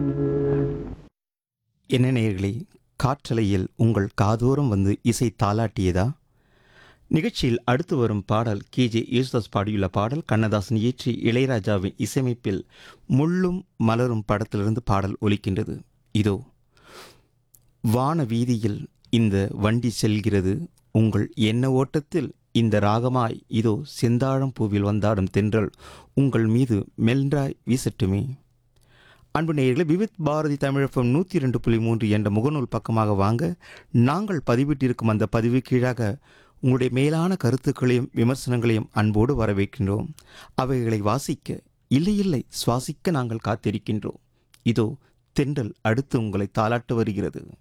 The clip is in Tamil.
என்ன நேயர்களே காற்றலையில் உங்கள் காதோரம் வந்து இசை தாலாட்டியதா நிகழ்ச்சியில் அடுத்து வரும் பாடல் கேஜே யேசுதாஸ் பாடியுள்ள பாடல் கண்ணதாசன் இயற்றி இளையராஜாவின் இசையமைப்பில் முள்ளும் மலரும் படத்திலிருந்து பாடல் ஒலிக்கின்றது இதோ வான வீதியில் இந்த வண்டி செல்கிறது உங்கள் எண்ண ஓட்டத்தில் இந்த ராகமாய் இதோ செந்தாழம் பூவில் வந்தாடும் தென்றல் உங்கள் மீது மெல்றாய் வீசட்டுமே அன்பு நேயர்களே விவித் பாரதி தமிழகம் நூற்றி இரண்டு புள்ளி மூன்று என்ற முகநூல் பக்கமாக வாங்க நாங்கள் பதிவிட்டிருக்கும் அந்த பதிவு கீழாக உங்களுடைய மேலான கருத்துக்களையும் விமர்சனங்களையும் அன்போடு வரவேற்கின்றோம் அவைகளை வாசிக்க இல்லை இல்லை சுவாசிக்க நாங்கள் காத்திருக்கின்றோம் இதோ தென்றல் அடுத்து உங்களை தாளாட்டு வருகிறது